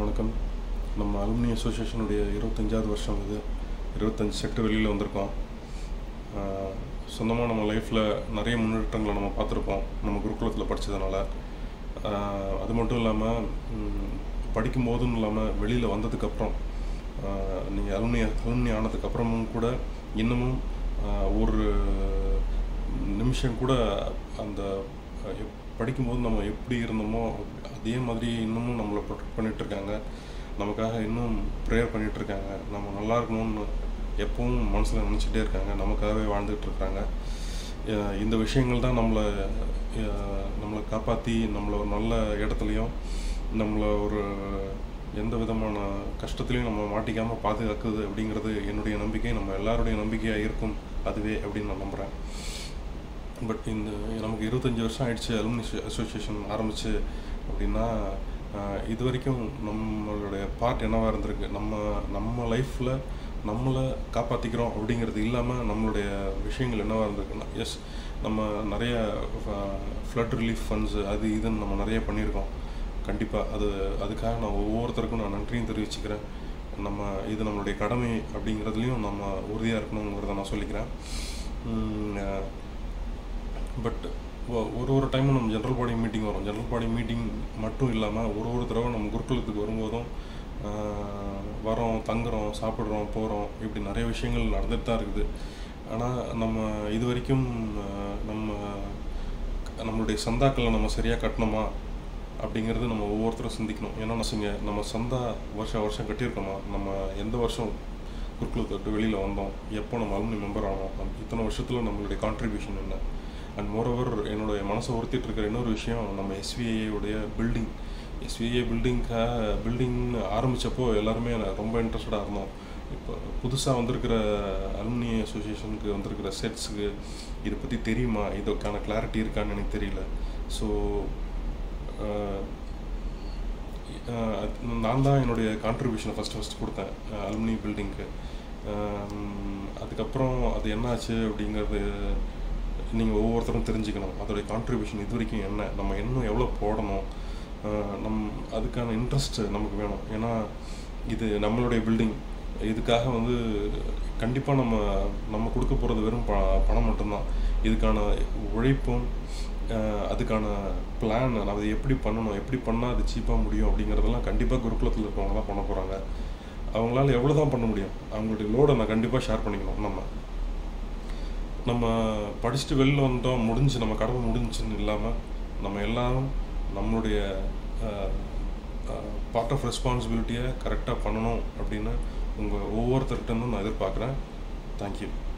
வணக்கம் நம்ம அலுமினி அசோசியேஷனுடைய இருபத்தஞ்சாவது வருஷம் இது இருபத்தஞ்சி செட்டு வெளியில் வந்திருக்கோம் ஆஹ் சொந்தமாக நம்ம லைஃப்பில் நிறைய முன்னேற்றங்களை நம்ம பார்த்துருக்கோம் நம்ம குருகுலத்தில் படித்ததுனால அது மட்டும் இல்லாமல் படிக்கும் போதும் இல்லாமல் வெளியில் வந்ததுக்கப்புறம் நீங்கள் அலுமினி அலுமினி ஆனதுக்கப்புறமும் கூட இன்னமும் ஆஹ் ஒரு நிமிஷம் கூட அந்த அஹ், எப்- படிக்கும்போது நம்ம எப்படி இருந்தோமோ அதே மாதிரி இன்னமும் நம்மளை ப்ரொடெக்ட் பண்ணிட்டு இருக்காங்க நமக்காக இன்னும் ப்ரேயர் பண்ணிட்டு இருக்காங்க நம்ம நல்லா இருக்கணும்னு எப்பவும் மனசில் நினச்சிட்டே இருக்காங்க நமக்காகவே வாழ்ந்துட்டு இருக்காங்க அஹ், இந்த விஷயங்கள் தான் நம்மளை அஹ், நம்மளை காப்பாற்றி நம்மளை ஒரு நல்ல இடத்துலையும் நம்மளை ஒரு எந்த விதமான கஷ்டத்துலையும் நம்ம மாட்டிக்காமல் பாதுகாக்குது அப்படிங்கிறது என்னுடைய நம்பிக்கை நம்ம எல்லாருடைய நம்பிக்கையாக இருக்கும் அதுவே அப்படின்னு நான் நம்புகிறேன் பட் இந்த நமக்கு இருபத்தஞ்சி வருஷம் ஆயிடுச்சு அலுமினி அசோசியேஷன் ஆரம்பிச்சு அப்படின்னா ஆஹ், இது வரைக்கும் நம்மளுடைய பார்ட் என்னவாக இருந்திருக்கு நம்ம நம்ம லைஃப்பில் நம்மளை காப்பாற்றிக்கிறோம் அப்படிங்கிறது இல்லாமல் நம்மளுடைய விஷயங்கள் என்னவாக இருந்திருக்குன்னா எஸ் நம்ம நிறைய ஃப்ளட் ரிலீஃப் ஃபண்ட்ஸு அது இதுன்னு நம்ம நிறைய பண்ணியிருக்கோம் கண்டிப்பாக அது அதுக்காக நான் ஒவ்வொருத்தருக்கும் நான் நன்றியும் தெரிவிச்சுக்கிறேன் நம்ம இது நம்மளுடைய கடமை அப்படிங்கிறதுலையும் நம்ம உறுதியாக இருக்கணுங்கிறத நான் சொல்லிக்கிறேன் உம், ஆஹ், பட் ஒரு ஒரு டைமும் நம்ம ஜென்ரல் பாடி மீட்டிங் வரும் ஜென்ரல் பாடி மீட்டிங் மட்டும் இல்லாமல் ஒரு ஒரு தடவை நம்ம குருகுலத்துக்கு வரும்போதும் ஆஹ், வரோம் தங்குறோம் சாப்பிட்றோம் போகிறோம் இப்படி நிறைய விஷயங்கள் நடந்துட்டு தான் இருக்குது ஆனால் நம்ம இது வரைக்கும் ஆஹ், நம்ம நம்மளுடைய சந்தாக்களை நம்ம சரியாக கட்டணுமா அப்படிங்கிறது நம்ம ஒவ்வொருத்தரும் சிந்திக்கணும் ஏன்னா நசுங்க நம்ம சந்தா வருஷம் வருஷம் கட்டியிருக்கோமா நம்ம எந்த வருஷம் குருகுலத்தை விட்டு வெளியில் வந்தோம் எப்போ நம்ம அலுமினி மெம்பர் ஆனோம் நம்ம இத்தனை வருஷத்தில் நம்மளுடைய கான்ட்ரிபியூஷன் என்ன அண்ட் மோரோவர் என்னுடைய மனசை உறுத்திட்டு இருக்கிற இன்னொரு விஷயம் நம்ம SVIA உடைய பில்டிங் எஸ்விஐ பில்டிங்காக பில்டிங் ஆரம்பித்தப்போ எல்லாருமே நான் ரொம்ப இன்ட்ரெஸ்டடாக இருந்தோம் இப்போ புதுசாக வந்திருக்கிற அலுமினி அசோசியேஷனுக்கு வந்திருக்கிற செட்ஸுக்கு இதை பற்றி தெரியுமா இதுக்கான கிளாரிட்டி இருக்கான்னு எனக்கு தெரியல ஸோ நான் தான் என்னுடைய கான்ட்ரிபியூஷனை ஃபஸ்ட்டு ஃபஸ்ட்டு கொடுத்தேன் அலுமினி பில்டிங்க்கு அதுக்கப்புறம் அது என்னாச்சு அப்படிங்கிறது நீங்கள் ஒவ்வொருத்தரும் தெரிஞ்சுக்கணும் அதோடைய கான்ட்ரிபியூஷன் இது வரைக்கும் என்ன நம்ம இன்னும் எவ்வளோ போடணும் அஹ் நம் அதுக்கான இன்ட்ரெஸ்ட் நமக்கு வேணும் ஏன்னா இது நம்மளுடைய பில்டிங் இதுக்காக வந்து கண்டிப்பாக நம்ம நம்ம கொடுக்க போகிறது வெறும் ப பணம் மட்டும்தான் இதுக்கான உழைப்பும் அஹ் அதுக்கான பிளான் அதை எப்படி பண்ணணும் எப்படி பண்ணால் அது சீப்பாக முடியும் அப்படிங்கிறதெல்லாம் கண்டிப்பாக குருகுலத்தில் இருக்கவங்க தான் பண்ண போகிறாங்க அவங்களால எவ்வளோ தான் பண்ண முடியும் அவங்களுடைய லோடை நான் கண்டிப்பாக ஷேர் பண்ணிக்கணும் நம்ம நம்ம படிச்சுட்டு வெளில வந்தோம் முடிஞ்சு நம்ம கடமை முடிஞ்சுன்னு இல்லாமல் நம்ம எல்லாரும் நம்மளுடைய பார்ட் ஆஃப் ரெஸ்பான்சிபிலிட்டியை கரெக்டாக பண்ணணும் அப்படின்னு உங்கள் ஒவ்வொருத்தர்கிட்ட நான் எதிர்பார்க்குறேன் தேங்க்யூ